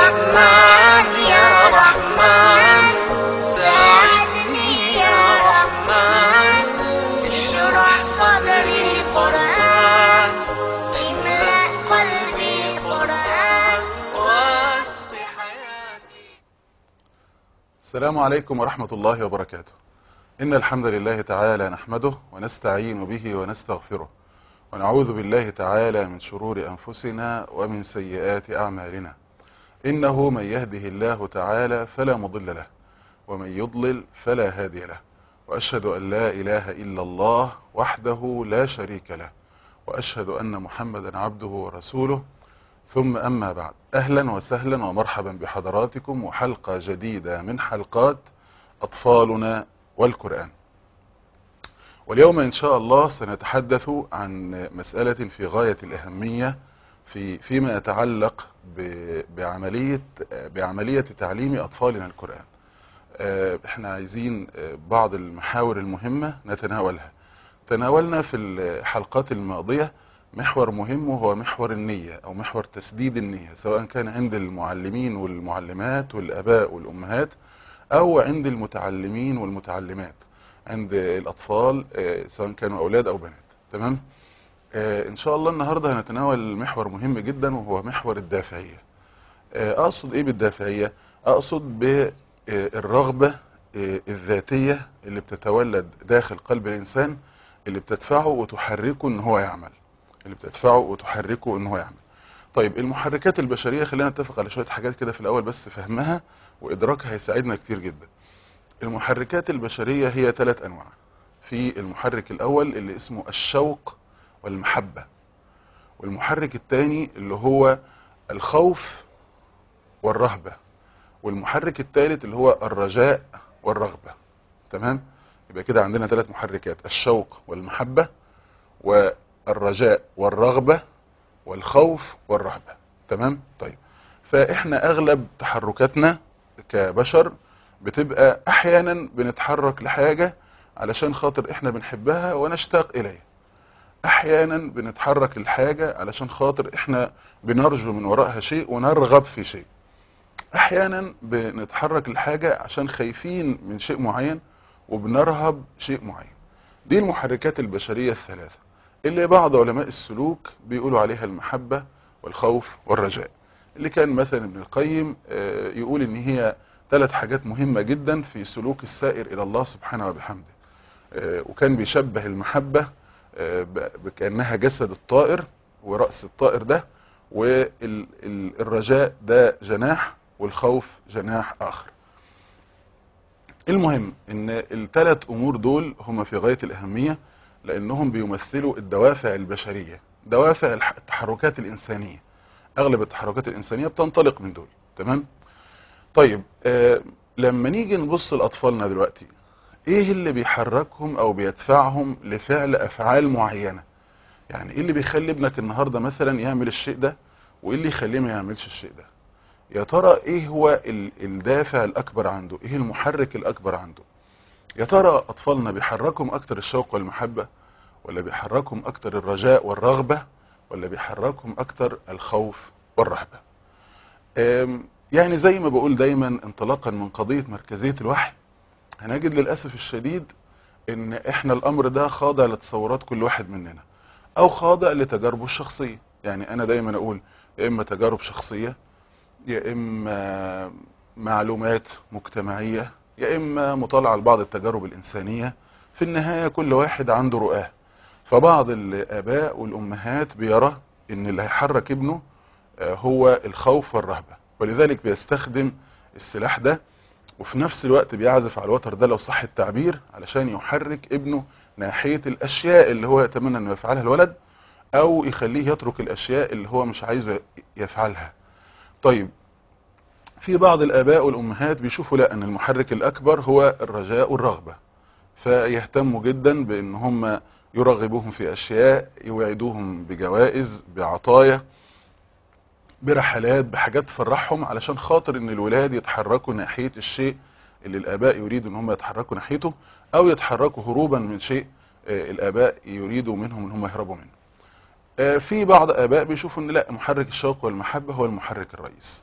رحمن يا رحمن ساعدني يا رحمن اشرح صدري قرآن املأ قلبي قرآن واسق حياتي السلام عليكم ورحمة الله وبركاته إن الحمد لله تعالى نحمده ونستعين به ونستغفره ونعوذ بالله تعالى من شرور أنفسنا ومن سيئات أعمالنا إنه من يهده الله تعالى فلا مضل له ومن يضلل فلا هادي له وأشهد أن لا إله إلا الله وحده لا شريك له وأشهد أن محمدا عبده ورسوله ثم أما بعد أهلا وسهلا ومرحبا بحضراتكم وحلقة جديدة من حلقات أطفالنا والقرآن واليوم إن شاء الله سنتحدث عن مسألة في غاية الأهمية في فيما يتعلق ب- بعملية بعملية تعليم أطفالنا القرآن آه، احنا عايزين آه، بعض المحاور المهمة نتناولها تناولنا في الحلقات الماضية محور مهم وهو محور النية أو محور تسديد النية سواء كان عند المعلمين والمعلمات والآباء والأمهات أو عند المتعلمين والمتعلمات عند الأطفال آه، سواء كانوا أولاد أو بنات تمام آه، إن شاء الله النهاردة هنتناول محور مهم جدا وهو محور الدافعية آه، أقصد إيه بالدافعية؟ أقصد بالرغبة الذاتية اللي بتتولد داخل قلب الإنسان اللي بتدفعه وتحركه إن هو يعمل اللي بتدفعه وتحركه إن هو يعمل طيب المحركات البشرية خلينا نتفق على شوية حاجات كده في الأول بس فهمها وإدراكها هيساعدنا كتير جدا المحركات البشرية هي ثلاث أنواع في المحرك الأول اللي اسمه الشوق والمحبة والمحرك الثاني اللي هو الخوف والرهبة والمحرك الثالث اللي هو الرجاء والرغبة تمام يبقى كده عندنا ثلاث محركات الشوق والمحبة والرجاء والرغبة والخوف والرهبة تمام طيب فاحنا اغلب تحركاتنا كبشر بتبقى احيانا بنتحرك لحاجة علشان خاطر احنا بنحبها ونشتاق اليها احيانا بنتحرك لحاجة علشان خاطر احنا بنرجو من وراءها شيء ونرغب في شيء احيانا بنتحرك لحاجة عشان خايفين من شيء معين وبنرهب شيء معين دي المحركات البشرية الثلاثة اللي بعض علماء السلوك بيقولوا عليها المحبة والخوف والرجاء اللي كان مثلا ابن القيم آه، يقول ان هي ثلاث حاجات مهمة جدا في سلوك السائر الى الله سبحانه وبحمده آه، وكان بيشبه المحبة آه، ب- بكأنها جسد الطائر ورأس الطائر ده والرجاء ده جناح والخوف جناح آخر المهم ان الثلاث امور دول هم في غاية الاهمية لانهم بيمثلوا الدوافع البشرية دوافع الح- التحركات الانسانية اغلب التحركات الانسانية بتنطلق من دول تمام طيب آه لما نيجي نبص لاطفالنا دلوقتي ايه اللي بيحركهم او بيدفعهم لفعل افعال معينة يعني ايه اللي بيخلي ابنك النهاردة مثلا يعمل الشيء ده وايه اللي يخليه ما يعملش الشيء ده يا ترى ايه هو ال- الدافع الاكبر عنده ايه المحرك الاكبر عنده يا ترى اطفالنا بيحركهم اكتر الشوق والمحبة ولا بيحركهم اكتر الرجاء والرغبة ولا بيحركهم اكتر الخوف والرهبة أم، يعني زي ما بقول دايما انطلاقا من قضية مركزية الوحي هنجد للأسف الشديد ان احنا الامر ده خاضع لتصورات كل واحد مننا او خاضع لتجاربه الشخصية يعني انا دايما اقول يا اما تجارب شخصية يا اما معلومات مجتمعية يا اما مطالعة لبعض التجارب الانسانية في النهاية كل واحد عنده رؤاه فبعض الاباء والامهات بيرى ان اللي هيحرك ابنه آه، هو الخوف والرهبة ولذلك بيستخدم السلاح ده وفي نفس الوقت بيعزف على الوتر ده لو صح التعبير علشان يحرك ابنه ناحية الاشياء اللي هو يتمنى انه يفعلها الولد او يخليه يترك الاشياء اللي هو مش عايزه يفعلها طيب في بعض الآباء والأمهات بيشوفوا لا أن المحرك الأكبر هو الرجاء والرغبة فيهتموا جدا بأن هم يرغبوهم في أشياء يوعدوهم بجوائز بعطايا برحلات بحاجات تفرحهم علشان خاطر ان الولاد يتحركوا ناحية الشيء اللي الآباء يريدوا ان هم يتحركوا ناحيته او يتحركوا هروبا من شيء آه، الآباء يريدوا منهم ان هم يهربوا منه آه، في بعض آباء بيشوفوا ان لا محرك الشوق والمحبة هو المحرك الرئيس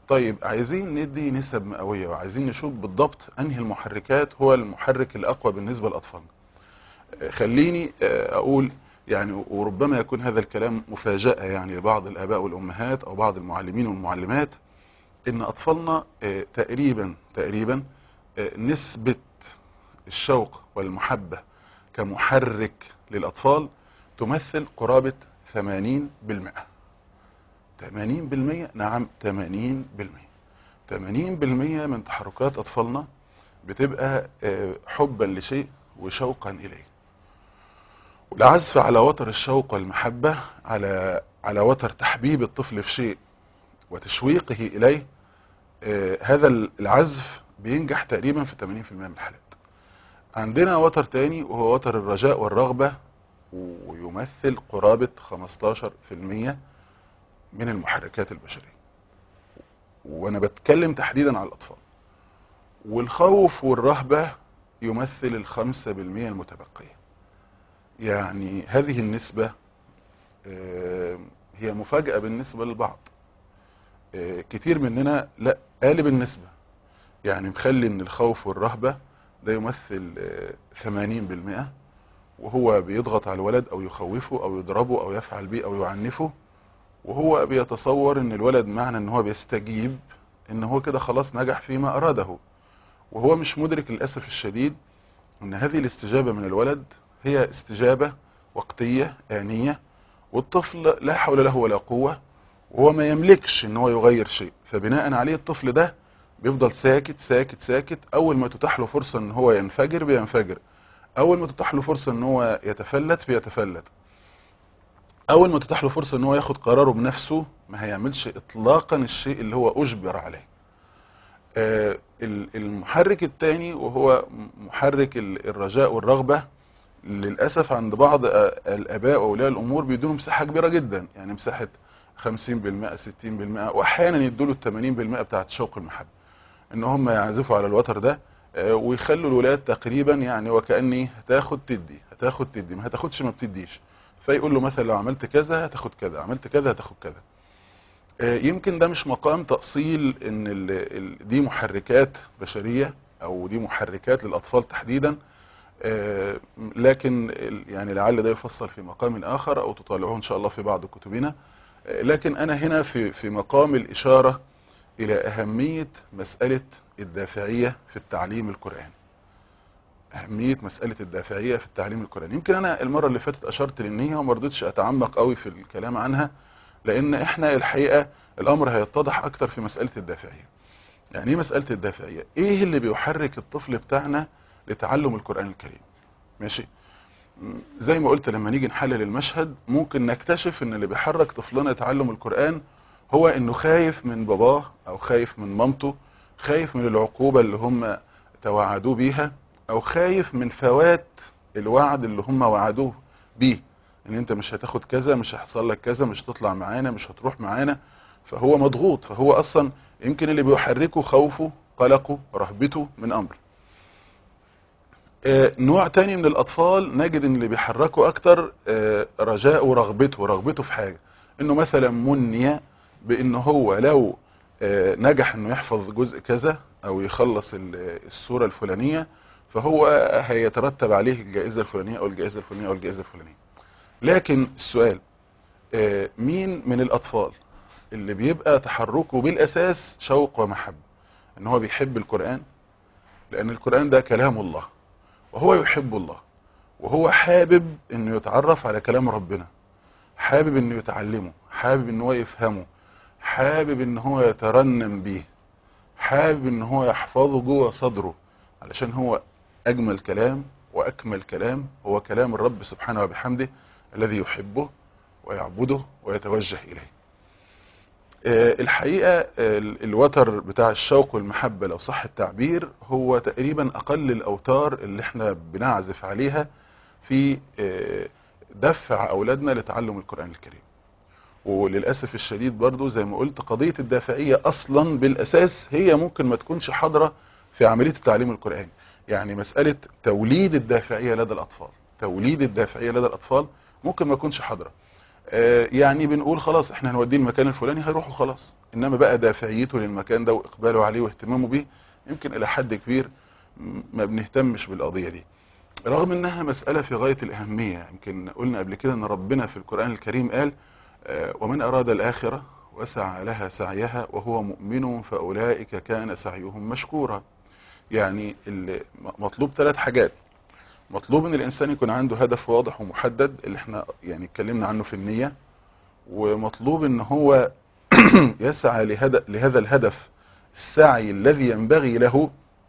طيب عايزين ندي نسب مئويه وعايزين نشوف بالضبط انهي المحركات هو المحرك الاقوى بالنسبه لاطفالنا آه، خليني آه، اقول يعني وربما يكون هذا الكلام مفاجاه يعني لبعض الاباء والامهات او بعض المعلمين والمعلمات ان اطفالنا آه، تقريبا تقريبا آه، نسبه الشوق والمحبه كمحرك للاطفال تمثل قرابه 80% 80% نعم 80% 80% من تحركات اطفالنا بتبقى آه، حبا لشيء وشوقا اليه والعزف على وتر الشوق والمحبه على على وتر تحبيب الطفل في شيء وتشويقه اليه آه، هذا العزف بينجح تقريبا في 80% من الحالات عندنا وتر تاني وهو وتر الرجاء والرغبه ويمثل قرابه 15% من المحركات البشريه وانا بتكلم تحديدا على الاطفال والخوف والرهبه يمثل الخمسة بالمئة المتبقية يعني هذه النسبة آه، هي مفاجأة بالنسبة للبعض آه، كتير مننا لا قالب النسبة يعني مخلي ان الخوف والرهبة ده يمثل ثمانين بالمئة وهو بيضغط على الولد او يخوفه او يضربه او يفعل به او يعنفه وهو بيتصور ان الولد معنى ان هو بيستجيب ان هو كده خلاص نجح فيما اراده وهو مش مدرك للاسف الشديد ان هذه الاستجابه من الولد هي استجابه وقتيه انيه والطفل لا حول له ولا قوه وهو ما يملكش ان هو يغير شيء فبناء عليه الطفل ده بيفضل ساكت ساكت ساكت اول ما تتاح له فرصه ان هو ينفجر بينفجر اول ما تتاح له فرصه ان هو يتفلت بيتفلت اول ما تتاح له فرصه ان هو ياخد قراره بنفسه ما هيعملش اطلاقا الشيء اللي هو اجبر عليه آه، ال- المحرك الثاني وهو محرك ال- الرجاء والرغبه للاسف عند بعض آه، الاباء واولياء الامور بيدوا مساحه كبيره جدا يعني مساحه 50% 60% واحيانا يدوا له 80% بتاعه شوق المحبه ان هم يعزفوا على الوتر ده آه، ويخلوا الولاد تقريبا يعني وكاني هتاخد تدي هتاخد تدي ما هتاخدش ما بتديش فيقول له مثلا لو عملت كذا هتاخد كذا عملت كذا هتاخد كذا آه، يمكن ده مش مقام تأصيل ان ال ال دي محركات بشرية او دي محركات للاطفال تحديدا آه، لكن ال- يعني لعل ده يفصل في مقام اخر او تطالعوه ان شاء الله في بعض كتبنا آه، لكن انا هنا في في مقام الاشارة الى اهمية مسألة الدافعية في التعليم القرآني أهمية مسألة الدافعية في التعليم القرآني يمكن أنا المرة اللي فاتت أشرت للنية وما رضيتش أتعمق قوي في الكلام عنها لأن إحنا الحقيقة الأمر هيتضح أكتر في مسألة الدافعية يعني إيه مسألة الدافعية؟ إيه اللي بيحرك الطفل بتاعنا لتعلم القرآن الكريم؟ ماشي؟ م- زي ما قلت لما نيجي نحلل المشهد ممكن نكتشف ان اللي بيحرك طفلنا يتعلم القرآن هو انه خايف من باباه او خايف من مامته خايف من العقوبة اللي هم توعدوه بيها او خايف من فوات الوعد اللي هم وعدوه بيه ان انت مش هتاخد كذا مش هيحصل لك كذا مش هتطلع معانا مش هتروح معانا فهو مضغوط فهو اصلا يمكن اللي بيحركه خوفه قلقه رهبته من امر آه، نوع تاني من الأطفال نجد إن اللي بيحركوا أكتر آه، رجاء ورغبته رغبته في حاجة إنه مثلا مني بإنه هو لو آه، نجح إنه يحفظ جزء كذا أو يخلص ال- السورة الفلانية فهو هيترتب عليه الجائزة الفلانية أو الجائزة الفلانية أو الجائزة الفلانية لكن السؤال آه، مين من الأطفال اللي بيبقى تحركه بالأساس شوق ومحبة إن هو بيحب القرآن لأن القرآن ده كلام الله وهو يحب الله وهو حابب انه يتعرف على كلام ربنا حابب انه يتعلمه حابب ان هو يفهمه حابب ان هو يترنم بيه حابب ان هو يحفظه جوه صدره علشان هو اجمل كلام واكمل كلام هو كلام الرب سبحانه وبحمده الذي يحبه ويعبده ويتوجه اليه آه، الحقيقة آه، ال- الوتر بتاع الشوق والمحبة لو صح التعبير هو تقريبا أقل الأوتار اللي احنا بنعزف عليها في آه، دفع أولادنا لتعلم القرآن الكريم وللأسف الشديد برضو زي ما قلت قضية الدافعية أصلا بالأساس هي ممكن ما تكونش حاضرة في عملية التعليم القرآني يعني مسألة توليد الدافعية لدى الأطفال توليد الدافعية لدى الأطفال ممكن ما تكونش حاضرة آه، يعني بنقول خلاص احنا هنوديه المكان الفلاني هيروحوا خلاص انما بقى دافعيته للمكان ده واقباله عليه واهتمامه بيه يمكن الى حد كبير م- ما بنهتمش بالقضيه دي رغم انها مساله في غايه الاهميه يمكن قلنا قبل كده ان ربنا في القران الكريم قال آه، ومن اراد الاخره وسعى لها سعيها وهو مؤمن فاولئك كان سعيهم مشكورا يعني اللي م- مطلوب ثلاث حاجات مطلوب ان الانسان يكون عنده هدف واضح ومحدد اللي احنا يعني اتكلمنا عنه في النيه ومطلوب ان هو يسعى لهذا لهذا الهدف السعي الذي ينبغي له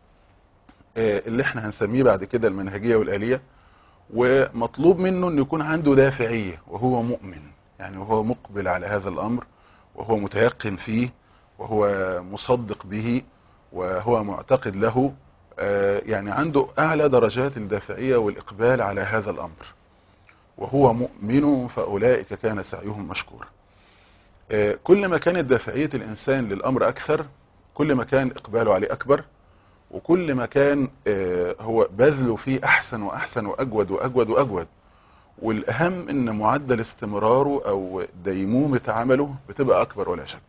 آه، اللي احنا هنسميه بعد كده المنهجيه والاليه ومطلوب منه انه يكون عنده دافعيه وهو مؤمن يعني وهو مقبل على هذا الامر وهو متيقن فيه وهو مصدق به وهو معتقد له آه، يعني عنده اعلى درجات الدافعيه والاقبال على هذا الامر وهو مؤمن فاولئك كان سعيهم مشكورا آه، كل ما كانت دافعيه الانسان للامر اكثر كل ما كان اقباله عليه اكبر وكل ما كان آه، هو بذله فيه احسن واحسن واجود واجود واجود والاهم ان معدل استمراره او ديمومه عمله بتبقى اكبر ولا شك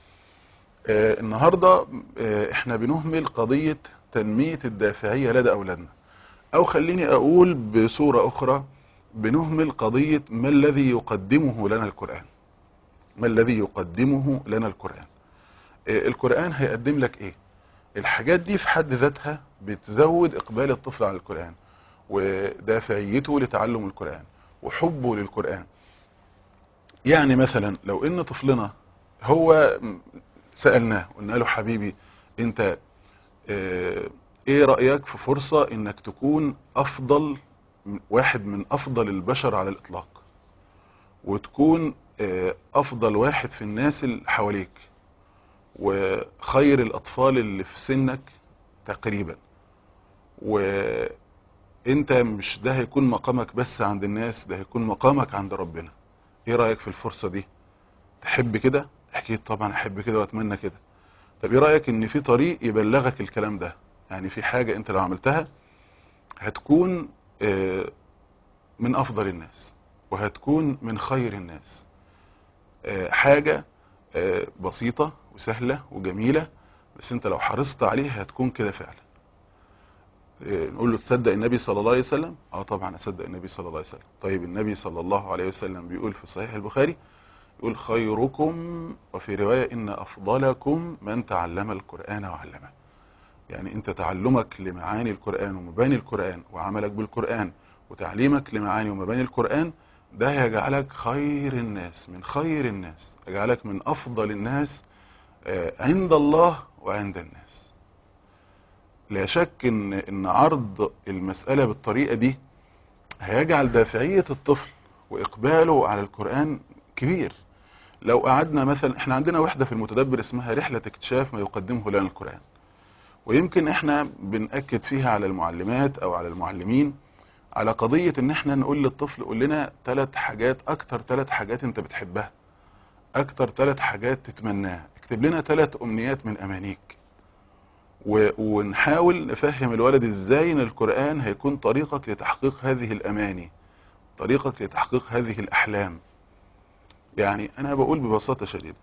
آه، النهارده آه، احنا بنهمل قضيه تنميه الدافعيه لدى اولادنا او خليني اقول بصوره اخرى بنهمل قضيه ما الذي يقدمه لنا القران ما الذي يقدمه لنا القران آه، القران هيقدم لك ايه الحاجات دي في حد ذاتها بتزود اقبال الطفل على القران ودافعيته لتعلم القران وحبه للقران يعني مثلا لو ان طفلنا هو م- سالناه قلنا له حبيبي انت آه، ايه رايك في فرصه انك تكون افضل واحد من افضل البشر على الاطلاق وتكون آه، افضل واحد في الناس اللي حواليك وخير الاطفال اللي في سنك تقريبا وانت مش ده هيكون مقامك بس عند الناس ده هيكون مقامك عند ربنا ايه رايك في الفرصه دي تحب كده اكيد طبعا احب كده واتمنى كده طب ايه رايك ان في طريق يبلغك الكلام ده يعني في حاجه انت لو عملتها هتكون آه، من افضل الناس وهتكون من خير الناس آه، حاجه آه، بسيطه وسهله وجميله بس انت لو حرصت عليها هتكون كده فعلا آه، نقول له تصدق النبي صلى الله عليه وسلم اه طبعا اصدق النبي صلى الله عليه وسلم طيب النبي صلى الله عليه وسلم بيقول في صحيح البخاري يقول خيركم وفي روايه ان افضلكم من تعلم القران وعلمه يعني انت تعلمك لمعاني القران ومباني القران وعملك بالقران وتعليمك لمعاني ومباني القران ده هيجعلك خير الناس من خير الناس يجعلك من افضل الناس آه، عند الله وعند الناس لا شك ان ان عرض المساله بالطريقه دي هيجعل دافعيه الطفل واقباله على القران كبير لو قعدنا مثلا احنا عندنا وحده في المتدبر اسمها رحله اكتشاف ما يقدمه لنا القران ويمكن احنا بنأكد فيها على المعلمات او على المعلمين على قضيه ان احنا نقول للطفل قول لنا ثلاث حاجات اكتر ثلاث حاجات انت بتحبها اكتر ثلاث حاجات تتمناها اكتب لنا ثلاث امنيات من امانيك و- ونحاول نفهم الولد ازاي ان القرآن هيكون طريقك لتحقيق هذه الاماني طريقك لتحقيق هذه الاحلام يعني انا بقول ببساطة شديدة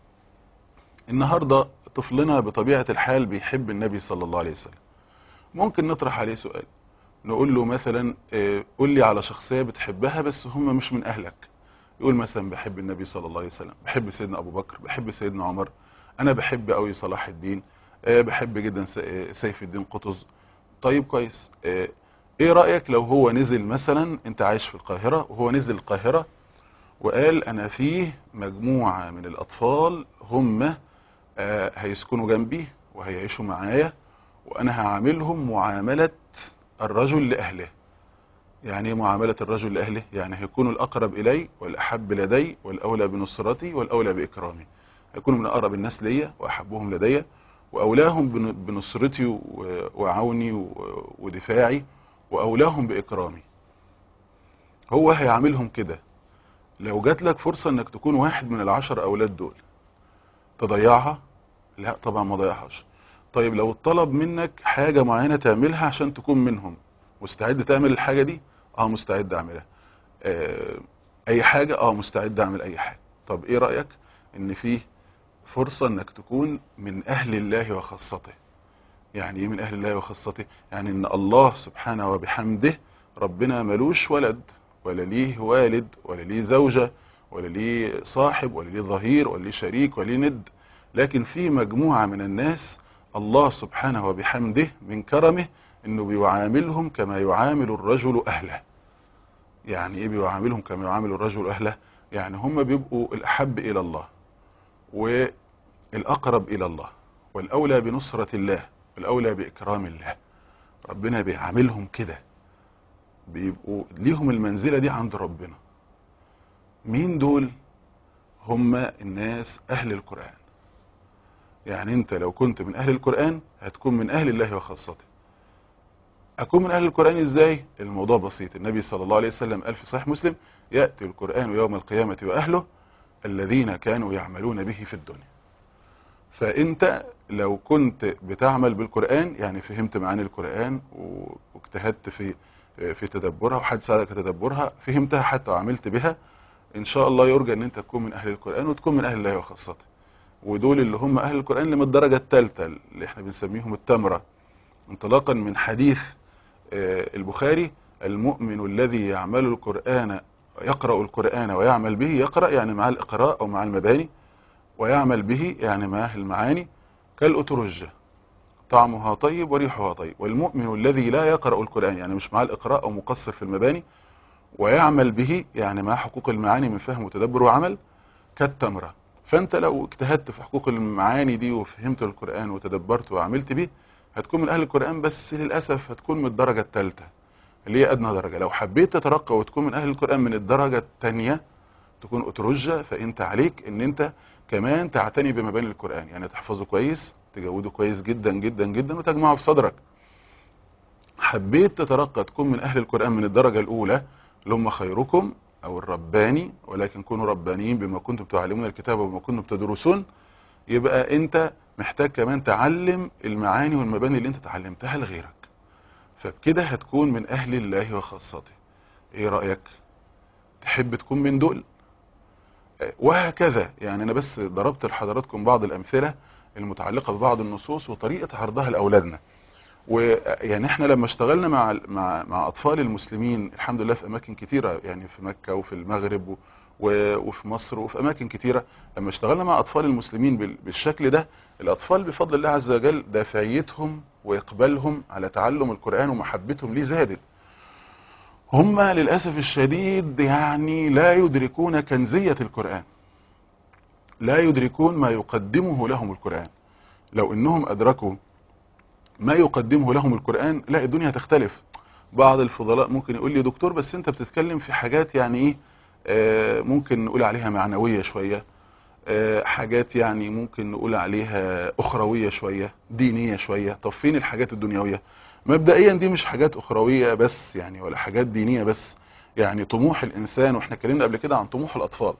النهاردة طفلنا بطبيعة الحال بيحب النبي صلى الله عليه وسلم ممكن نطرح عليه سؤال نقول له مثلا آه، قول لي على شخصية بتحبها بس هم مش من اهلك يقول مثلا بحب النبي صلى الله عليه وسلم بحب سيدنا ابو بكر بحب سيدنا عمر انا بحب قوي صلاح الدين آه، بحب جدا س- آه، سيف الدين قطز طيب كويس آه، ايه رايك لو هو نزل مثلا انت عايش في القاهره وهو نزل القاهره وقال انا فيه مجموعه من الاطفال هم آه، هيسكنوا جنبي وهيعيشوا معايا وانا هعاملهم معامله الرجل لاهله يعني ايه معامله الرجل لاهله يعني هيكونوا الاقرب الي والاحب لدي والاولى بنصرتي والاولى باكرامي هيكونوا من اقرب الناس ليا واحبهم لدي واولاهم بن- بنصرتي و- وعوني و- ودفاعي واولاهم باكرامي هو هيعاملهم كده لو جات لك فرصه انك تكون واحد من العشر اولاد دول تضيعها لا طبعا ما ضيعهاش طيب لو طلب منك حاجه معينه تعملها عشان تكون منهم مستعد تعمل الحاجه دي اه مستعد اعملها آه اي حاجه اه مستعد اعمل اي حاجه طب ايه رايك ان فيه فرصه انك تكون من اهل الله وخاصته يعني ايه من اهل الله وخاصته يعني ان الله سبحانه وبحمده ربنا ملوش ولد ولا ليه والد ولا ليه زوجه ولا ليه صاحب ولا ليه ظهير ولا ليه شريك ولا ليه ند لكن في مجموعه من الناس الله سبحانه وبحمده من كرمه انه بيعاملهم كما يعامل الرجل اهله يعني ايه بيعاملهم كما يعامل الرجل اهله يعني هم بيبقوا الاحب الى الله والاقرب الى الله والاولى بنصره الله والاولى باكرام الله ربنا بيعاملهم كده بيبقوا ليهم المنزله دي عند ربنا مين دول هم الناس اهل القران يعني انت لو كنت من اهل القران هتكون من اهل الله وخاصته اكون من اهل القران ازاي الموضوع بسيط النبي صلى الله عليه وسلم قال في صحيح مسلم ياتي القران يوم القيامه واهله الذين كانوا يعملون به في الدنيا فانت لو كنت بتعمل بالقران يعني فهمت معاني القران و- واجتهدت في في تدبرها وحد ساعدك في تدبرها فهمتها حتى وعملت بها ان شاء الله يرجى ان انت تكون من اهل القران وتكون من اهل الله وخاصته ودول اللي هم اهل القران اللي من الدرجه الثالثه اللي احنا بنسميهم التمره انطلاقا من حديث آه، البخاري المؤمن الذي يعمل القرآن يقرأ القرآن ويعمل به يقرأ يعني مع الإقراء أو مع المباني ويعمل به يعني معه المعاني كالأترجة طعمها طيب وريحها طيب والمؤمن الذي لا يقرأ القرآن يعني مش مع الإقراء أو مقصر في المباني ويعمل به يعني مع حقوق المعاني من فهم وتدبر وعمل كالتمرة فأنت لو اجتهدت في حقوق المعاني دي وفهمت القرآن وتدبرت وعملت به هتكون من أهل القرآن بس للأسف هتكون من الدرجة الثالثة اللي هي أدنى درجة لو حبيت تترقى وتكون من أهل القرآن من الدرجة الثانية تكون أترجة فأنت عليك أن أنت كمان تعتني بمباني القرآن يعني تحفظه كويس تجوده كويس جدا جدا جدا وتجمعه في صدرك حبيت تترقى تكون من أهل القرآن من الدرجة الأولى اللي هم خيركم أو الرباني ولكن كونوا ربانيين بما كنتم تعلمون الكتاب وبما كنتم تدرسون يبقى أنت محتاج كمان تعلم المعاني والمباني اللي أنت تعلمتها لغيرك فبكده هتكون من أهل الله وخاصته إيه رأيك؟ تحب تكون من دول؟ آه، وهكذا يعني أنا بس ضربت لحضراتكم بعض الأمثلة المتعلقة ببعض النصوص وطريقة عرضها لأولادنا ويعني احنا لما اشتغلنا مع مع مع اطفال المسلمين الحمد لله في اماكن كتيره يعني في مكه وفي المغرب و- و- وفي مصر وفي اماكن كتيره لما اشتغلنا مع اطفال المسلمين بال- بالشكل ده الاطفال بفضل الله عز وجل دافعيتهم واقبالهم على تعلم القران ومحبتهم ليه زادت هم للاسف الشديد يعني لا يدركون كنزيه القران لا يدركون ما يقدمه لهم القران لو انهم ادركوا ما يقدمه لهم القرآن لا الدنيا هتختلف بعض الفضلاء ممكن يقول لي دكتور بس انت بتتكلم في حاجات يعني ايه آه، ممكن نقول عليها معنوية شوية آه، حاجات يعني ممكن نقول عليها أخروية شوية دينية شوية طب فين الحاجات الدنيوية مبدئيا دي مش حاجات أخروية بس يعني ولا حاجات دينية بس يعني طموح الإنسان واحنا اتكلمنا قبل كده عن طموح الأطفال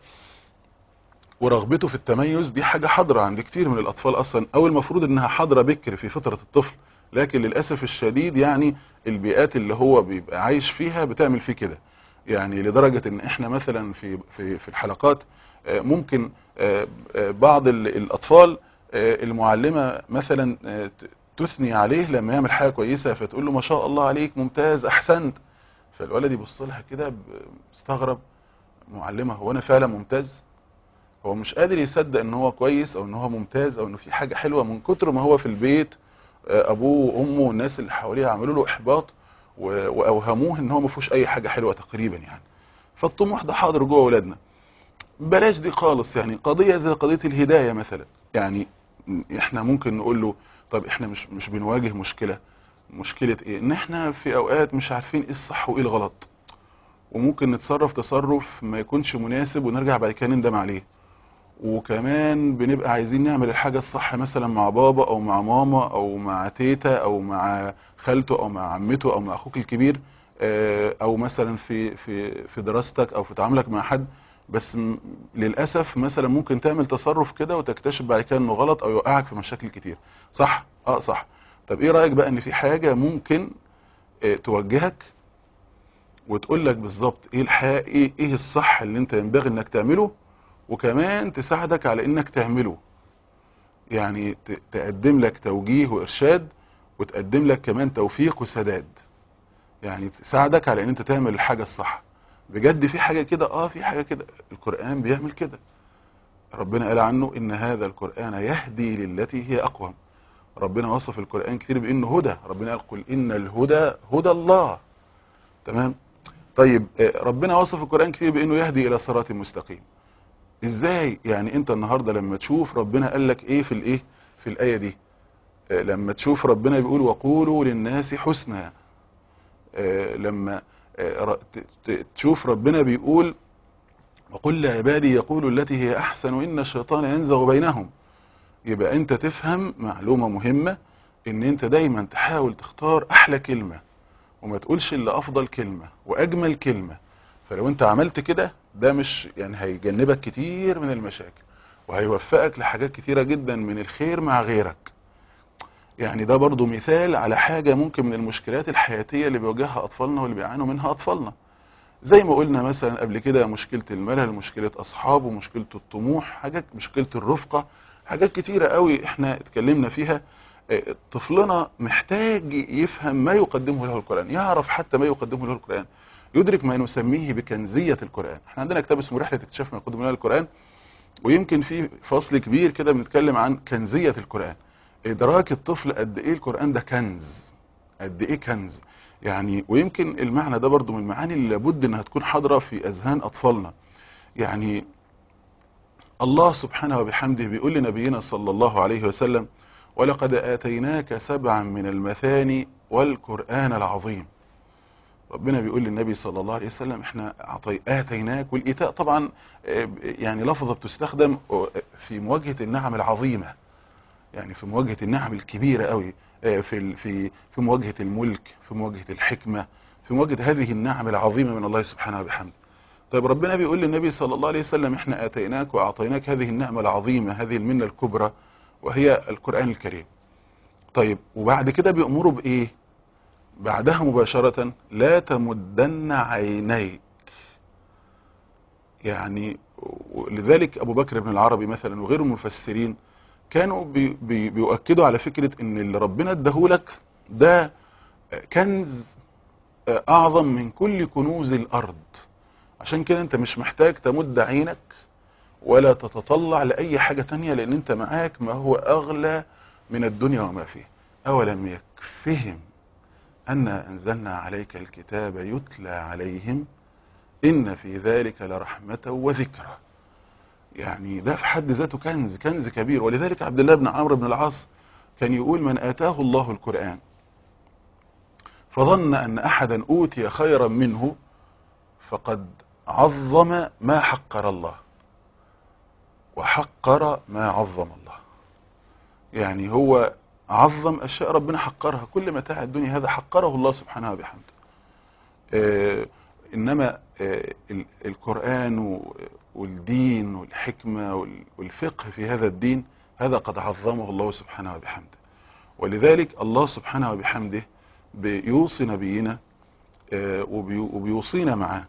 ورغبته في التميز دي حاجة حاضرة عند كتير من الأطفال أصلا أو المفروض إنها حاضرة بكر في فطرة الطفل لكن للأسف الشديد يعني البيئات اللي هو بيبقى عايش فيها بتعمل فيه كده يعني لدرجة إن إحنا مثلا في في في الحلقات آه، ممكن آه، آه، بعض ال- الأطفال آه، المعلمة مثلا آه، ت- تثني عليه لما يعمل حاجة كويسة فتقول له ما شاء الله عليك ممتاز أحسنت فالولد يبص لها كده ب- مستغرب معلمة هو أنا فعلا ممتاز هو مش قادر يصدق ان هو كويس او ان هو ممتاز او انه في حاجه حلوه من كتر ما هو في البيت آه، ابوه وامه والناس اللي حواليه عملوا له احباط و- واوهموه ان هو ما فيهوش اي حاجه حلوه تقريبا يعني فالطموح ده حاضر جوه اولادنا بلاش دي خالص يعني قضيه زي قضيه الهدايه مثلا يعني احنا ممكن نقول له طب احنا مش مش بنواجه مشكله مشكله ايه ان احنا في اوقات مش عارفين ايه الصح وايه الغلط وممكن نتصرف تصرف ما يكونش مناسب ونرجع بعد كده نندم عليه وكمان بنبقى عايزين نعمل الحاجة الصح مثلا مع بابا أو مع ماما أو مع تيتا أو مع خالته أو مع عمته أو مع أخوك الكبير آه، أو مثلا في في في دراستك أو في تعاملك مع حد بس م- للأسف مثلا ممكن تعمل تصرف كده وتكتشف بعد كده إنه غلط أو يوقعك في مشاكل كتير صح؟ أه صح طب إيه رأيك بقى إن في حاجة ممكن آه، توجهك وتقول لك بالظبط ايه الحقيقة ايه ايه الصح اللي انت ينبغي انك تعمله وكمان تساعدك على انك تعمله يعني ت- تقدم لك توجيه وارشاد وتقدم لك كمان توفيق وسداد يعني تساعدك على ان انت تعمل الحاجه الصح بجد في حاجه كده اه في حاجه كده القران بيعمل كده ربنا قال عنه ان هذا القران يهدي للتي هي اقوم ربنا وصف القران كتير بانه هدى ربنا قال قل ان الهدى هدى الله تمام طيب آه، ربنا وصف القران كتير بانه يهدي الى صراط مستقيم ازاي يعني انت النهارده لما تشوف ربنا قال لك ايه في الايه في الايه دي آه، لما تشوف ربنا بيقول وقولوا للناس حسنا آه، لما آه، ر- ت- ت- تشوف ربنا بيقول وقل لعبادي يقولوا التي هي احسن ان الشيطان ينزغ بينهم يبقى انت تفهم معلومه مهمه ان انت دايما تحاول تختار احلى كلمه وما تقولش الا افضل كلمه واجمل كلمه فلو انت عملت كده ده مش يعني هيجنبك كتير من المشاكل وهيوفقك لحاجات كتيره جدا من الخير مع غيرك يعني ده برضو مثال على حاجه ممكن من المشكلات الحياتيه اللي بيواجهها اطفالنا واللي بيعانوا منها اطفالنا زي ما قلنا مثلا قبل كده مشكله الملل مشكله اصحابه مشكله الطموح حاجات مشكله الرفقه حاجات كتيره قوي احنا اتكلمنا فيها آه، طفلنا محتاج يفهم ما يقدمه له القران يعرف حتى ما يقدمه له القران يدرك ما نسميه بكنزيه القران احنا عندنا كتاب اسمه رحله اكتشاف ما يقدم لنا القران ويمكن في فصل كبير كده بنتكلم عن كنزيه القران ادراك الطفل قد ايه القران ده كنز قد ايه كنز يعني ويمكن المعنى ده برضو من المعاني اللي لابد انها تكون حاضره في اذهان اطفالنا يعني الله سبحانه وبحمده بيقول لنبينا صلى الله عليه وسلم ولقد اتيناك سبعا من المثاني والقران العظيم ربنا بيقول للنبي صلى الله عليه وسلم احنا أعطي اتيناك والايتاء طبعا آه، يعني لفظه بتستخدم آه، في مواجهه النعم العظيمه يعني في مواجهه النعم الكبيره قوي آه، في ال- في في مواجهه الملك في مواجهه الحكمه في مواجهه هذه النعم العظيمه من الله سبحانه وبحمده طيب ربنا بيقول للنبي صلى الله عليه وسلم احنا اتيناك واعطيناك هذه النعمه العظيمه هذه المنه الكبرى وهي القران الكريم طيب وبعد كده بيأمره بايه بعدها مباشره لا تمدن عينيك يعني لذلك ابو بكر بن العربي مثلا وغيره من المفسرين كانوا بي بي بيؤكدوا على فكره ان اللي ربنا اداهولك ده كنز اعظم من كل كنوز الارض عشان كده انت مش محتاج تمد عينك ولا تتطلع لاي حاجه تانية لان انت معاك ما هو اغلى من الدنيا وما فيها اولم يكفهم انا انزلنا عليك الكتاب يتلى عليهم ان في ذلك لرحمه وذكرى يعني ده في حد ذاته كنز كنز كبير ولذلك عبد الله بن عمرو بن العاص كان يقول من اتاه الله القران فظن ان احدا اوتي خيرا منه فقد عظم ما حقر الله وحقر ما عظم الله يعني هو عظم اشياء ربنا حقرها كل متاع الدنيا هذا حقره الله سبحانه وبحمده آه انما آه ال- القران و- والدين والحكمه وال- والفقه في هذا الدين هذا قد عظمه الله سبحانه وبحمده ولذلك الله سبحانه وبحمده بيوصي نبينا آه، وبي- وبيوصينا معاه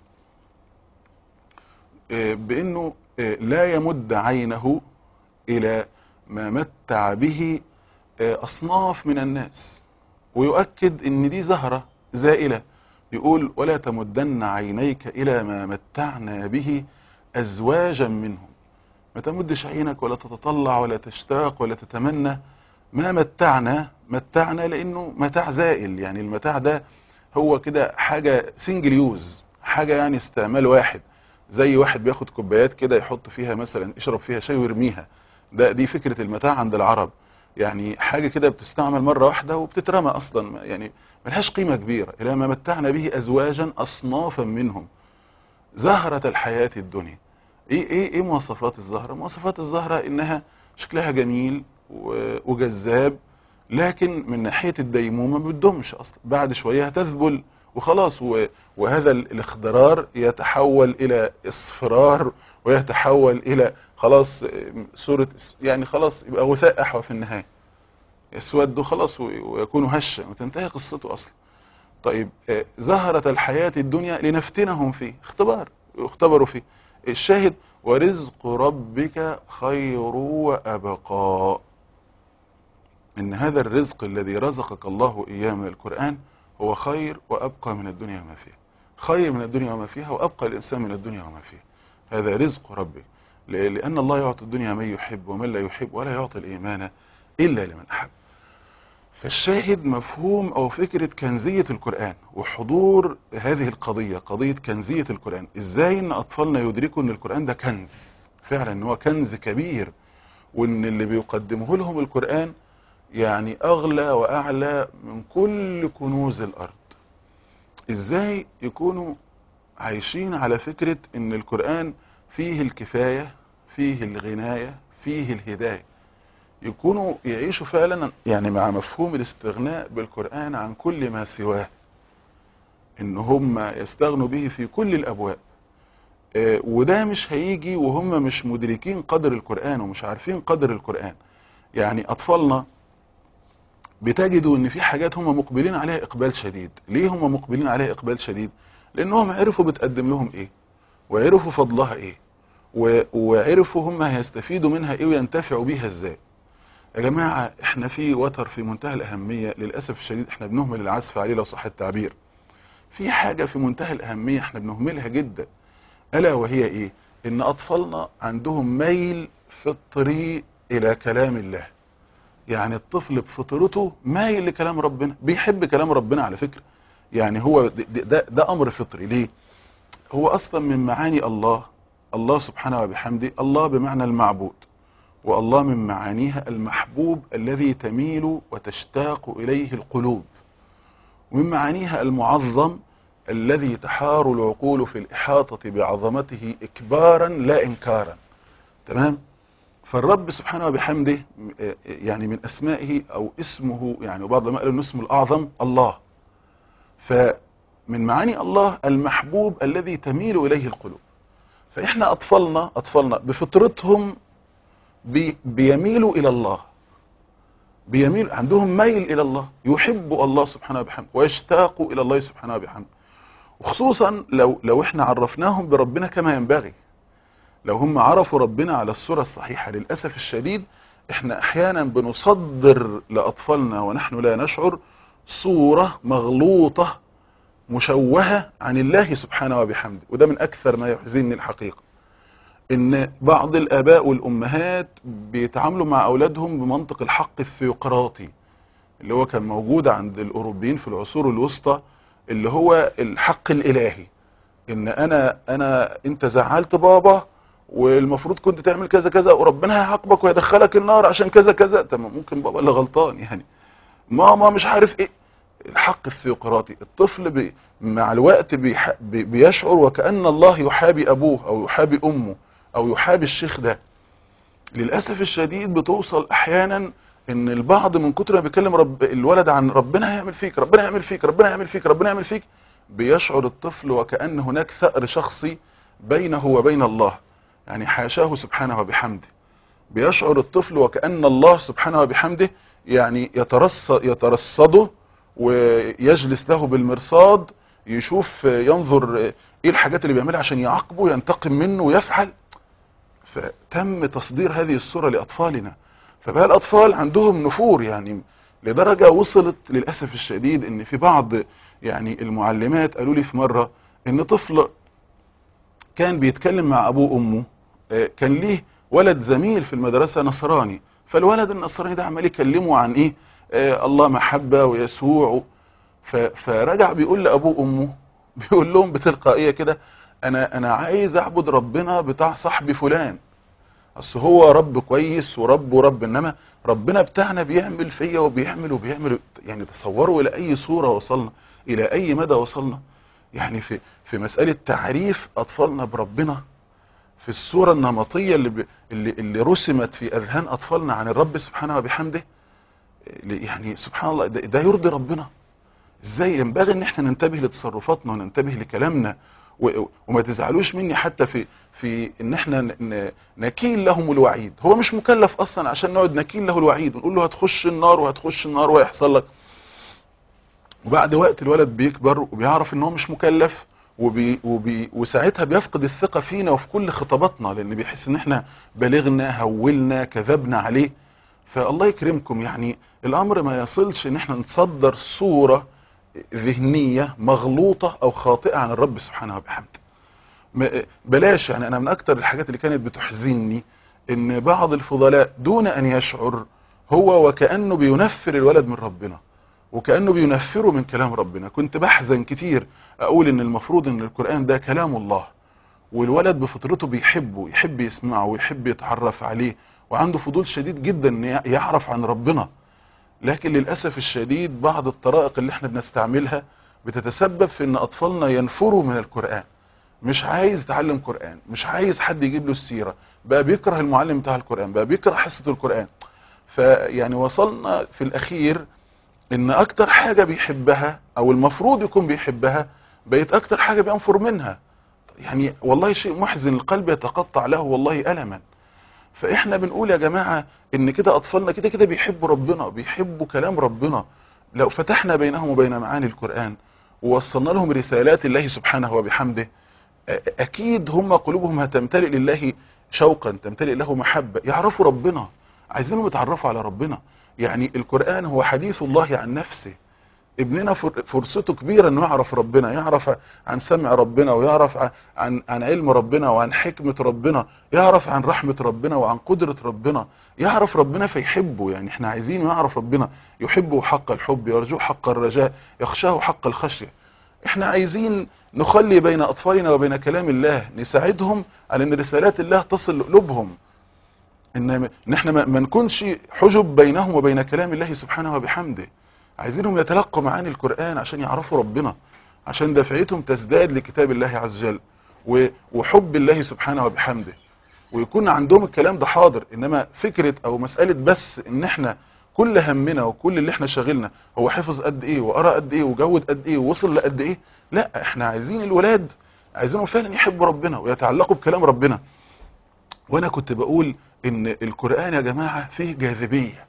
آه، بانه آه، لا يمد عينه الى ما متع به آه، اصناف من الناس ويؤكد ان دي زهره زائله يقول ولا تمدن عينيك الى ما متعنا به ازواجا منهم ما تمدش عينك ولا تتطلع ولا تشتاق ولا تتمنى ما متعنا متعنا لانه متاع زائل يعني المتاع ده هو كده حاجه سنجل يوز حاجه يعني استعمال واحد زي واحد بياخد كوبايات كده يحط فيها مثلا يشرب فيها شاي ويرميها ده دي فكره المتاع عند العرب يعني حاجه كده بتستعمل مره واحده وبتترمى اصلا يعني ملهاش قيمه كبيره الى ما متعنا به ازواجا اصنافا منهم زهره الحياه الدنيا ايه ايه ايه مواصفات الزهره مواصفات الزهره انها شكلها جميل و- وجذاب لكن من ناحيه الديمومه ما بتدومش اصلا بعد شويه هتذبل وخلاص و- وهذا ال- الاخضرار يتحول الى اصفرار ويتحول الى خلاص آه، صوره يعني خلاص يبقى غثاء احوى في النهايه يسود خلاص و- ويكون هشا وتنتهي قصته اصلا طيب آه، زهرة الحياة الدنيا لنفتنهم فيه اختبار اختبروا فيه الشاهد ورزق ربك خير وأبقى إن هذا الرزق الذي رزقك الله إياه من القرآن هو خير وأبقى من الدنيا وما فيها خير من الدنيا وما فيها وأبقى الإنسان من الدنيا وما فيها هذا رزق ربك ل- لأن الله يعطي الدنيا من يحب ومن لا يحب ولا يعطي الإيمان إلا لمن أحب فالشاهد مفهوم أو فكرة كنزية القرآن وحضور هذه القضية قضية كنزية القرآن إزاي إن أطفالنا يدركوا إن القرآن ده كنز فعلا إن هو كنز كبير وإن اللي بيقدمه لهم القرآن يعني أغلى وأعلى من كل كنوز الأرض إزاي يكونوا عايشين على فكرة إن القرآن فيه الكفاية فيه الغناية فيه الهداية يكونوا يعيشوا فعلا يعني مع مفهوم الاستغناء بالقرآن عن كل ما سواه ان هم يستغنوا به في كل الابواب آه، وده مش هيجي وهم مش مدركين قدر القرآن ومش عارفين قدر القرآن يعني اطفالنا بتجدوا ان في حاجات هم مقبلين عليها اقبال شديد ليه هم مقبلين عليها اقبال شديد لانهم عرفوا بتقدم لهم ايه وعرفوا فضلها ايه و- وعرفوا هم هيستفيدوا منها ايه وينتفعوا بيها ازاي يا جماعة احنا في وتر في منتهى الأهمية للأسف الشديد احنا بنهمل العزف عليه لو صح التعبير في حاجة في منتهى الأهمية احنا بنهملها جدا ألا وهي ايه ان أطفالنا عندهم ميل فطري إلى كلام الله يعني الطفل بفطرته مايل لكلام ربنا بيحب كلام ربنا على فكرة يعني هو ده, ده, ده أمر فطري ليه هو أصلا من معاني الله الله سبحانه وبحمده الله بمعنى المعبود والله من معانيها المحبوب الذي تميل وتشتاق إليه القلوب ومن معانيها المعظم الذي تحار العقول في الإحاطة بعظمته إكبارا لا إنكارا تمام فالرب سبحانه وبحمده آه، يعني من أسمائه أو اسمه يعني وبعض العلماء قالوا إنه اسمه الأعظم الله فمن معاني الله المحبوب الذي تميل إليه القلوب فإحنا أطفالنا أطفالنا بفطرتهم بي بيميلوا إلى الله بيميل عندهم ميل إلى الله يحب الله سبحانه وبحمده ويشتاقوا إلى الله سبحانه وبحمده وخصوصا لو لو احنا عرفناهم بربنا كما ينبغي لو هم عرفوا ربنا على الصورة الصحيحة للأسف الشديد احنا احيانا بنصدر لأطفالنا ونحن لا نشعر صورة مغلوطة مشوهة عن الله سبحانه وبحمده وده من أكثر ما يحزنني الحقيقة ان بعض الاباء والامهات بيتعاملوا مع اولادهم بمنطق الحق الثيوقراطي اللي هو كان موجود عند الاوروبيين في العصور الوسطى اللي هو الحق الالهي ان انا انا انت زعلت بابا والمفروض كنت تعمل كذا كذا وربنا هيعاقبك وهيدخلك النار عشان كذا كذا طب ما ممكن بابا اللي غلطان يعني ماما مش عارف ايه الحق الثيوقراطي الطفل بي مع الوقت بيح بي بيشعر وكأن الله يحابي أبوه أو يحابي أمه أو يحابي الشيخ ده للأسف الشديد بتوصل أحيانا إن البعض من كتر ما بيكلم رب الولد عن ربنا هيعمل فيك ربنا هيعمل فيك ربنا هيعمل فيك ربنا هيعمل فيك بيشعر الطفل وكأن هناك ثأر شخصي بينه وبين الله يعني حاشاه سبحانه وبحمده بيشعر الطفل وكأن الله سبحانه وبحمده يعني يترصد يترصده ويجلس له بالمرصاد يشوف ينظر ايه الحاجات اللي بيعملها عشان يعاقبه ينتقم منه ويفعل فتم تصدير هذه الصورة لأطفالنا فبقى الأطفال عندهم نفور يعني لدرجة وصلت للأسف الشديد إن في بعض يعني المعلمات قالوا لي في مرة إن طفل كان بيتكلم مع أبوه وأمه آه، كان ليه ولد زميل في المدرسة نصراني فالولد النصراني ده عمال يكلمه عن إيه آه، الله محبة ويسوع ف- فرجع بيقول لأبوه وأمه بيقول لهم بتلقائية كده أنا أنا عايز أعبد ربنا بتاع صاحبي فلان اصل هو رب كويس ورب ورب انما ربنا بتاعنا بيعمل فيا وبيعمل وبيعمل يعني تصوروا الى اي صوره وصلنا الى اي مدى وصلنا يعني في في مساله تعريف اطفالنا بربنا في الصوره النمطيه اللي ب- اللي اللي رسمت في اذهان اطفالنا عن الرب سبحانه وبحمده اللي يعني سبحان الله ده, ده يرضي ربنا ازاي ينبغي ان احنا ننتبه لتصرفاتنا وننتبه لكلامنا و- وما تزعلوش مني حتى في في ان احنا ن- ن- نكيل لهم الوعيد هو مش مكلف اصلا عشان نقعد نكيل له الوعيد ونقول له هتخش النار وهتخش النار وهيحصل لك وبعد وقت الولد بيكبر وبيعرف ان هو مش مكلف وبي وبي وساعتها بيفقد الثقه فينا وفي كل خطاباتنا لان بيحس ان احنا بلغنا هولنا كذبنا عليه فالله يكرمكم يعني الامر ما يصلش ان احنا نتصدر صوره ذهنيه مغلوطه او خاطئه عن الرب سبحانه وبحمده م- بلاش يعني انا من اكتر الحاجات اللي كانت بتحزنني ان بعض الفضلاء دون ان يشعر هو وكانه بينفر الولد من ربنا وكانه بينفره من كلام ربنا كنت بحزن كتير اقول ان المفروض ان القران ده كلام الله والولد بفطرته بيحبه يحب يسمعه ويحب يتعرف عليه وعنده فضول شديد جدا ان يعرف عن ربنا لكن للاسف الشديد بعض الطرائق اللي احنا بنستعملها بتتسبب في ان اطفالنا ينفروا من القران مش عايز يتعلم قران مش عايز حد يجيب له السيره بقى بيكره المعلم بتاع القران بقى بيكره حصه القران فيعني وصلنا في الاخير ان اكتر حاجه بيحبها او المفروض يكون بيحبها بقت اكتر حاجه بينفر منها يعني والله شيء محزن القلب يتقطع له والله الما فاحنا بنقول يا جماعه ان كده اطفالنا كده كده بيحبوا ربنا بيحبوا كلام ربنا لو فتحنا بينهم وبين معاني القران ووصلنا لهم رسالات الله سبحانه وبحمده أ- اكيد هم قلوبهم هتمتلئ لله شوقا تمتلئ له محبه يعرفوا ربنا عايزينهم يتعرفوا على ربنا يعني القران هو حديث الله عن نفسه ابننا فر- فرصته كبيره انه يعرف ربنا يعرف عن سمع ربنا ويعرف ع- عن عن علم ربنا وعن حكمه ربنا يعرف عن رحمه ربنا وعن قدره ربنا يعرف ربنا فيحبه يعني احنا عايزينه يعرف ربنا يحبه حق الحب يرجوه حق الرجاء يخشاه حق الخشيه احنا عايزين نخلي بين اطفالنا وبين كلام الله نساعدهم على ان رسالات الله تصل لقلوبهم ان ان احنا ما ما نكونش حجب بينهم وبين كلام الله سبحانه وبحمده عايزينهم يتلقوا معاني القران عشان يعرفوا ربنا عشان دفعتهم تزداد لكتاب الله عز وجل و- وحب الله سبحانه وبحمده ويكون عندهم الكلام ده حاضر انما فكره او مساله بس ان احنا كل همنا وكل اللي احنا شاغلنا هو حفظ قد ايه وقرا قد ايه وجود قد ايه ووصل لقد ايه لا احنا عايزين الولاد عايزينهم فعلا يحبوا ربنا ويتعلقوا بكلام ربنا وانا كنت بقول ان القران يا جماعه فيه جاذبيه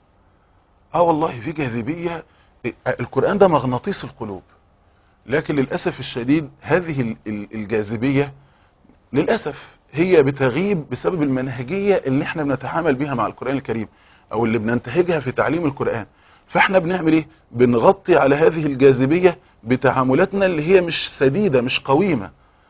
اه والله فيه جاذبيه القران ده مغناطيس القلوب لكن للاسف الشديد هذه ال- ال- الجاذبيه للاسف هي بتغيب بسبب المنهجيه اللي احنا بنتعامل بيها مع القران الكريم او اللي بننتهجها في تعليم القران فاحنا بنعمل ايه بنغطي على هذه الجاذبيه بتعاملاتنا اللي هي مش سديده مش قويمه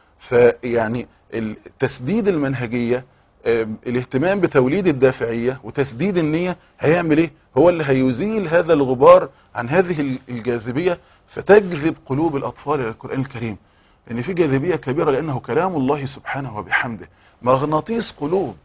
فيعني ال- تسديد المنهجيه آه، الاهتمام بتوليد الدافعيه وتسديد النيه هيعمل ايه هو اللي هيزيل هذا الغبار عن هذه ال- الجاذبيه فتجذب قلوب الاطفال الى القران الكريم لان في جاذبيه كبيره لانه كلام الله سبحانه وبحمده مغناطيس قلوب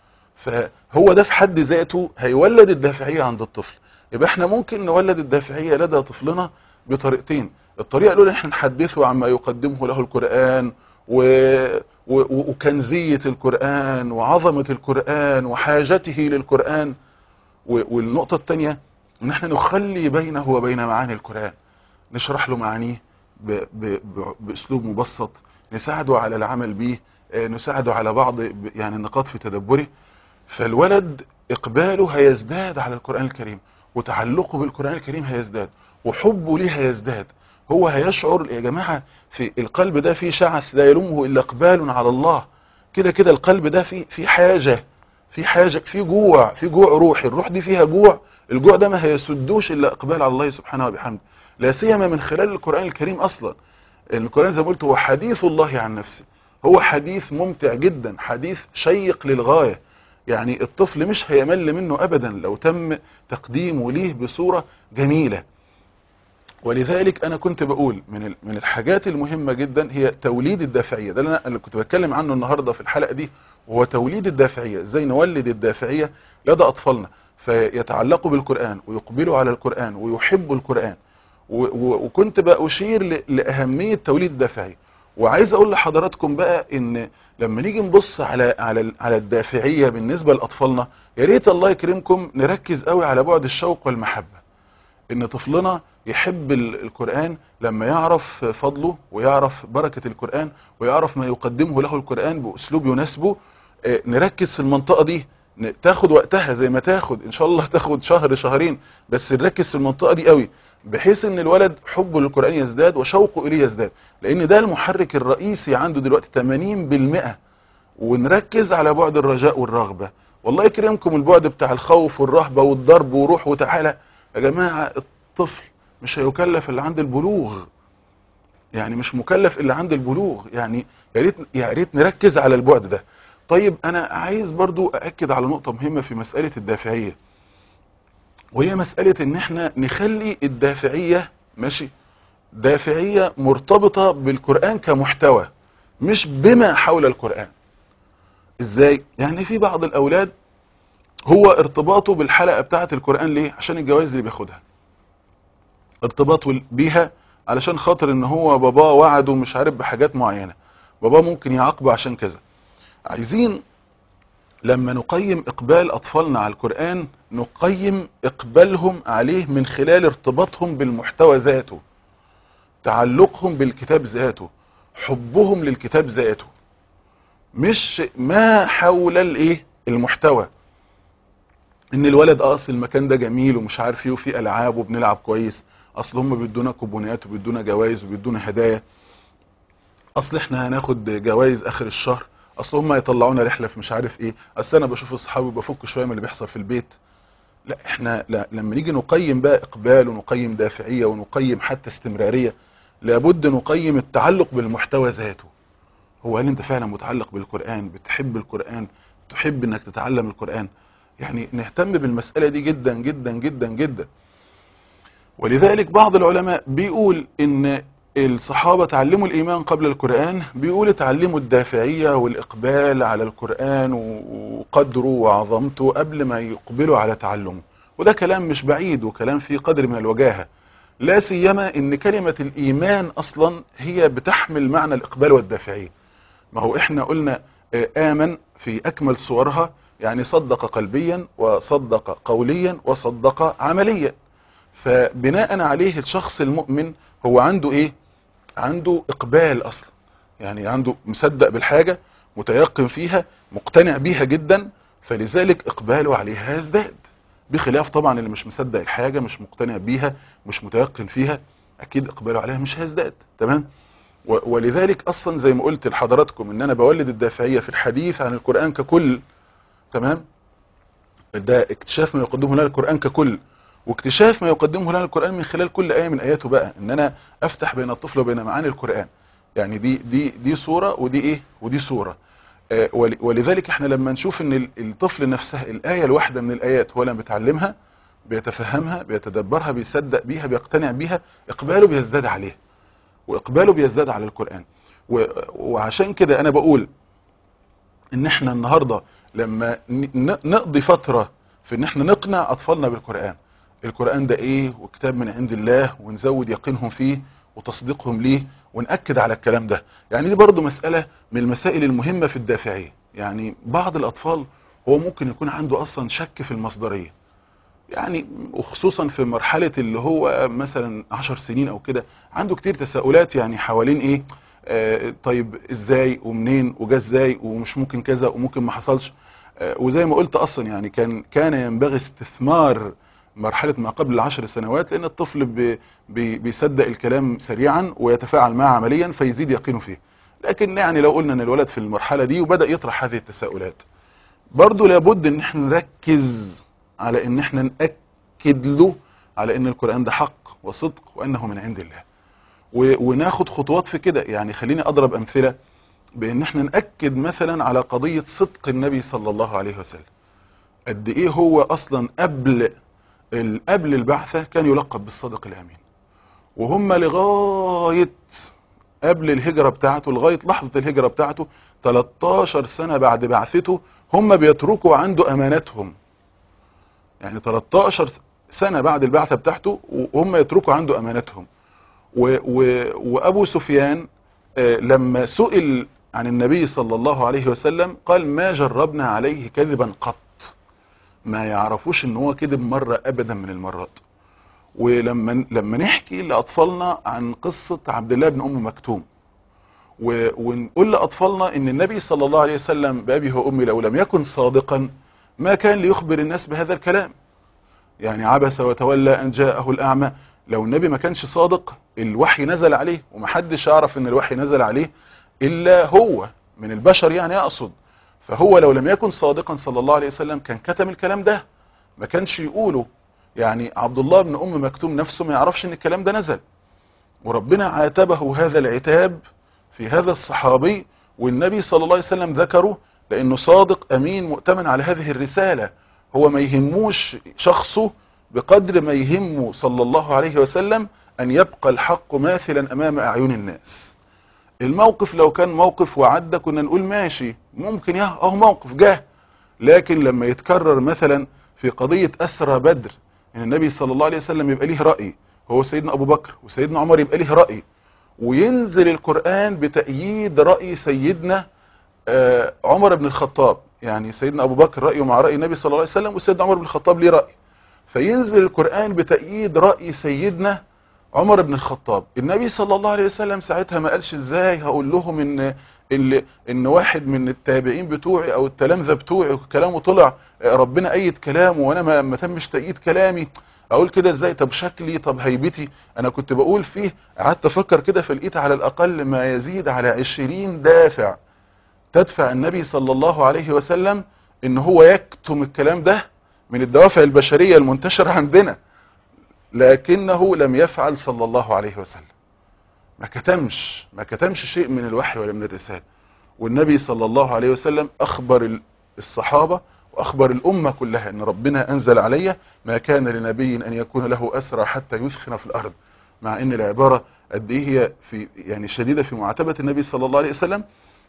فهو ده في حد ذاته هيولد الدافعيه عند الطفل يبقى احنا ممكن نولد الدافعيه لدى طفلنا بطريقتين الطريقه الاولى احنا نحدثه عما يقدمه له القران و... و... وكنزيه القران وعظمه القران وحاجته للقران و... والنقطه الثانيه ان احنا نخلي بينه وبين معاني القران نشرح له معانيه ب... ب... ب... باسلوب مبسط نساعده على العمل به آه، نساعده على بعض ب- يعني النقاط في تدبره فالولد اقباله هيزداد على القران الكريم وتعلقه بالقران الكريم هيزداد وحبه ليه هيزداد هو هيشعر يا جماعه في القلب ده فيه شعث لا يلومه الا اقبال على الله كده كده القلب ده فيه في حاجه في حاجه في جوع في جوع روحي الروح دي فيها جوع الجوع ده ما هيسدوش الا اقبال على الله سبحانه وبحمده لا سيما من خلال القران الكريم اصلا القران زي ما قلت هو حديث الله عن نفسه هو حديث ممتع جدا حديث شيق للغايه يعني الطفل مش هيمل منه ابدا لو تم تقديمه ليه بصوره جميله ولذلك انا كنت بقول من ال- من الحاجات المهمه جدا هي توليد الدافعيه ده اللي انا اللي كنت بتكلم عنه النهارده في الحلقه دي وهو توليد الدافعيه ازاي نولد الدافعيه لدى اطفالنا فيتعلقوا بالقران ويقبلوا على القران ويحبوا القران و- و- وكنت بقى اشير ل- لاهميه توليد الدافعيه وعايز اقول لحضراتكم بقى ان لما نيجي نبص على على ال- على الدافعيه بالنسبه لاطفالنا يا ريت الله يكرمكم نركز قوي على بعد الشوق والمحبه ان طفلنا يحب ال- القرآن لما يعرف فضله ويعرف بركة القرآن ويعرف ما يقدمه له القرآن بأسلوب يناسبه آه، نركز في المنطقة دي ن- تاخد وقتها زي ما تاخد ان شاء الله تاخد شهر شهرين بس نركز في المنطقة دي قوي بحيث ان الولد حبه للقران يزداد وشوقه اليه يزداد لان ده المحرك الرئيسي عنده دلوقتي 80% ونركز على بعد الرجاء والرغبه والله يكرمكم البعد بتاع الخوف والرهبه والضرب وروح وتعالى يا جماعه الطفل مش هيكلف اللي عند البلوغ يعني مش مكلف الا عند البلوغ يعني يا ريت يا ريت نركز على البعد ده طيب انا عايز برضو ااكد على نقطه مهمه في مساله الدافعيه وهي مساله ان احنا نخلي الدافعيه ماشي دافعيه مرتبطه بالقران كمحتوى مش بما حول القران ازاي يعني في بعض الاولاد هو ارتباطه بالحلقه بتاعه القران ليه عشان الجوائز اللي بياخدها ارتباطه بيها علشان خاطر ان هو باباه وعده مش عارف بحاجات معينه باباه ممكن يعاقبه عشان كذا عايزين لما نقيم اقبال اطفالنا على القران نقيم اقبالهم عليه من خلال ارتباطهم بالمحتوى ذاته تعلقهم بالكتاب ذاته حبهم للكتاب ذاته مش ما حول الايه المحتوى ان الولد اه اصل المكان ده جميل ومش عارف ايه وفيه العاب وبنلعب كويس اصل هم بيدونا كوبونات وبيدونا جوائز وبيدونا هدايا اصل احنا هناخد جوائز اخر الشهر اصل هم هيطلعونا رحله في مش عارف ايه اصل انا بشوف اصحابي بفك شويه من اللي بيحصل في البيت لا احنا لا لما نيجي نقيم بقى اقبال ونقيم دافعيه ونقيم حتى استمراريه لابد نقيم التعلق بالمحتوى ذاته هو هل انت فعلا متعلق بالقران بتحب القران تحب انك تتعلم القران يعني نهتم بالمساله دي جدا جدا جدا جدا ولذلك بعض العلماء بيقول ان الصحابة تعلموا الإيمان قبل القرآن بيقول تعلموا الدافعية والإقبال على القرآن وقدره وعظمته قبل ما يقبلوا على تعلمه وده كلام مش بعيد وكلام فيه قدر من الوجاهة لا سيما ان كلمة الإيمان أصلا هي بتحمل معنى الإقبال والدافعية ما هو احنا قلنا آه، آمن في أكمل صورها يعني صدق قلبيا وصدق قوليا وصدق عمليا فبناء عليه الشخص المؤمن هو عنده ايه عنده اقبال اصلا يعني عنده مصدق بالحاجه متيقن فيها مقتنع بيها جدا فلذلك اقباله عليها يزداد بخلاف طبعا اللي مش مصدق الحاجه مش مقتنع بيها مش متيقن فيها اكيد اقباله عليها مش هيزداد تمام و- ولذلك اصلا زي ما قلت لحضراتكم ان انا بولد الدافعيه في الحديث عن القران ككل تمام ده اكتشاف ما يقدمه لنا القرآن ككل واكتشاف ما يقدمه لنا القرآن من خلال كل آية من آياته بقى ان انا افتح بين الطفل وبين معاني القرآن يعني دي دي دي صورة ودي ايه ودي صورة آه ول- ولذلك احنا لما نشوف ان ال- الطفل نفسها الآية الواحدة من الآيات هو لما بيتعلمها بيتفهمها بيتدبرها بيصدق بيها بيقتنع بيها اقباله بيزداد عليها واقباله بيزداد على القرآن و- وعشان كده انا بقول ان احنا النهارده لما ن- نقضي فتره في ان احنا نقنع اطفالنا بالقران القران ده ايه وكتاب من عند الله ونزود يقينهم فيه وتصديقهم ليه ونأكد على الكلام ده يعني دي برضو مسألة من المسائل المهمة في الدافعية يعني بعض الأطفال هو ممكن يكون عنده أصلا شك في المصدرية يعني وخصوصا في مرحلة اللي هو مثلا عشر سنين أو كده عنده كتير تساؤلات يعني حوالين إيه آه طيب إزاي ومنين وجا إزاي ومش ممكن كذا وممكن ما حصلش آه وزي ما قلت أصلا يعني كان كان ينبغي استثمار مرحلة ما قبل العشر سنوات لأن الطفل بي بي بيصدق الكلام سريعا ويتفاعل معه عمليا فيزيد يقينه فيه لكن يعني لو قلنا ان الولد في المرحلة دي وبدأ يطرح هذه التساؤلات برضه لابد ان احنا نركز على ان احنا نأكد له على ان القرآن ده حق وصدق وانه من عند الله و- وناخد خطوات في كده يعني خليني اضرب امثلة بان احنا نأكد مثلا على قضية صدق النبي صلى الله عليه وسلم قد ايه هو اصلا قبل ال- قبل البعثة كان يلقب بالصادق الامين وهم لغاية قبل الهجرة بتاعته لغاية لحظة الهجرة بتاعته 13 سنة بعد بعثته هم بيتركوا عنده أمانتهم يعني 13 سنة بعد البعثة بتاعته وهم يتركوا عنده أمانتهم و و وأبو سفيان آه، لما سئل عن النبي صلى الله عليه وسلم قال ما جربنا عليه كذبا قط ما يعرفوش ان هو كذب مرة ابدا من المرات ولما لما نحكي لاطفالنا عن قصه عبد الله بن ام مكتوم و- ونقول لاطفالنا ان النبي صلى الله عليه وسلم بابي وامي لو لم يكن صادقا ما كان ليخبر الناس بهذا الكلام يعني عبس وتولى ان جاءه الاعمى لو النبي ما كانش صادق الوحي نزل عليه ومحدش يعرف ان الوحي نزل عليه الا هو من البشر يعني اقصد فهو لو لم يكن صادقا صلى الله عليه وسلم كان كتم الكلام ده ما كانش يقوله يعني عبد الله بن ام مكتوم نفسه ما يعرفش ان الكلام ده نزل وربنا عاتبه هذا العتاب في هذا الصحابي والنبي صلى الله عليه وسلم ذكره لانه صادق امين مؤتمن على هذه الرساله هو ما يهموش شخصه بقدر ما يهمه صلى الله عليه وسلم ان يبقى الحق ماثلا امام اعين الناس الموقف لو كان موقف وعدى كنا نقول ماشي ممكن يا اهو موقف جه لكن لما يتكرر مثلا في قضيه اسرى بدر ان النبي صلى الله عليه وسلم يبقى ليه راي هو سيدنا ابو بكر وسيدنا عمر يبقى ليه راي وينزل القران بتأييد راي سيدنا آه، عمر بن الخطاب يعني سيدنا ابو بكر رايه مع راي النبي صلى الله عليه وسلم وسيدنا عمر بن الخطاب ليه راي فينزل القران بتأييد راي سيدنا عمر بن الخطاب النبي صلى الله عليه وسلم ساعتها ما قالش ازاي هقول لهم ان اللي ان واحد من التابعين بتوعي او التلامذه بتوعي كلامه طلع آه، ربنا ايد كلامه وانا ما ما تمش تأييد كلامي اقول كده ازاي طب شكلي طب هيبتي انا كنت بقول فيه قعدت افكر كده فلقيت على الاقل ما يزيد على عشرين دافع تدفع النبي صلى الله عليه وسلم ان هو يكتم الكلام ده من الدوافع البشريه المنتشره عندنا لكنه لم يفعل صلى الله عليه وسلم ما كتمش ما كتمش شيء من الوحي ولا من الرساله والنبي صلى الله عليه وسلم اخبر ال- الصحابه واخبر الامه كلها ان ربنا انزل علي ما كان لنبي ان يكون له اسرى حتى يثخن في الارض مع ان العباره قد ايه هي في يعني شديده في معاتبه النبي صلى الله عليه وسلم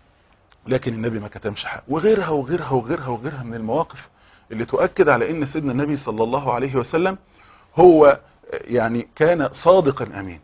لكن النبي ما كتمش حق وغيرها وغيرها وغيرها وغيرها من المواقف اللي تؤكد على ان سيدنا النبي صلى الله عليه وسلم هو يعني كان صادقا امين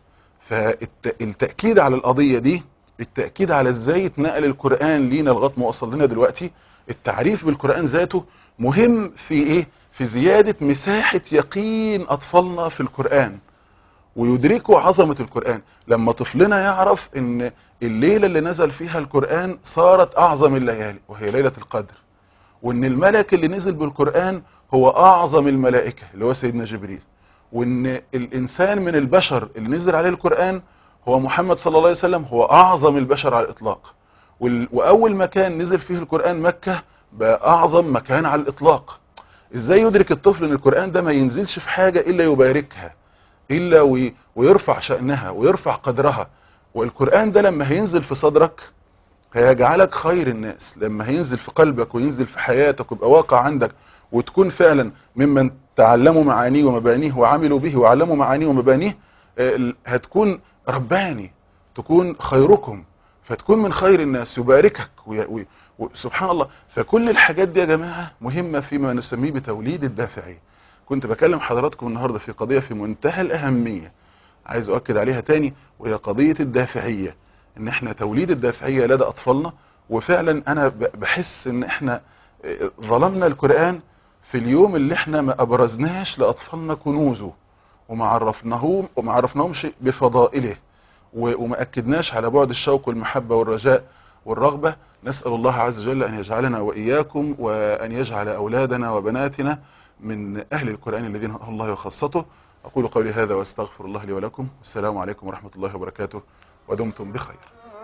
فالتاكيد على القضيه دي التاكيد على ازاي اتنقل القران لينا لغايه ما وصل لنا دلوقتي التعريف بالقران ذاته مهم في ايه في زياده مساحه يقين اطفالنا في القران ويدركوا عظمة القرآن لما طفلنا يعرف ان الليلة اللي نزل فيها القرآن صارت اعظم الليالي وهي ليلة القدر وان الملك اللي نزل بالقرآن هو اعظم الملائكة اللي هو سيدنا جبريل وان الانسان من البشر اللي نزل عليه القرآن هو محمد صلى الله عليه وسلم هو اعظم البشر على الاطلاق وال- واول مكان نزل فيه القرآن مكة بقى اعظم مكان على الاطلاق ازاي يدرك الطفل ان القرآن ده ما ينزلش في حاجة الا يباركها الا وي- ويرفع شأنها ويرفع قدرها والقرآن ده لما هينزل في صدرك هيجعلك خير الناس لما هينزل في قلبك وينزل في حياتك ويبقى واقع عندك وتكون فعلا ممن تعلموا معانيه ومبانيه وعملوا به وعلموا معانيه ومبانيه آه، ال- هتكون رباني تكون خيركم فتكون من خير الناس يباركك وي- وي- وسبحان الله فكل الحاجات دي يا جماعة مهمة فيما نسميه بتوليد الدافعية كنت بكلم حضراتكم النهاردة في قضية في منتهى الأهمية عايز أؤكد عليها تاني وهي قضية الدافعية ان احنا توليد الدافعية لدى اطفالنا وفعلا انا ب- بحس ان احنا اه، ظلمنا القرآن في اليوم اللي احنا ما ابرزناش لاطفالنا كنوزه وما عرفناهم وما عرفناهمش بفضائله و- وما اكدناش على بعد الشوق والمحبة والرجاء والرغبة نسأل الله عز وجل ان يجعلنا واياكم وان يجعل اولادنا وبناتنا من اهل القرآن الذين هداه الله وخاصته اقول قولي هذا واستغفر الله لي ولكم والسلام عليكم ورحمة الله وبركاته ودمتم بخير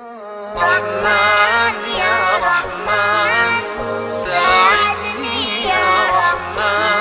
رحمن يا رحمن ساعدني يا رحمن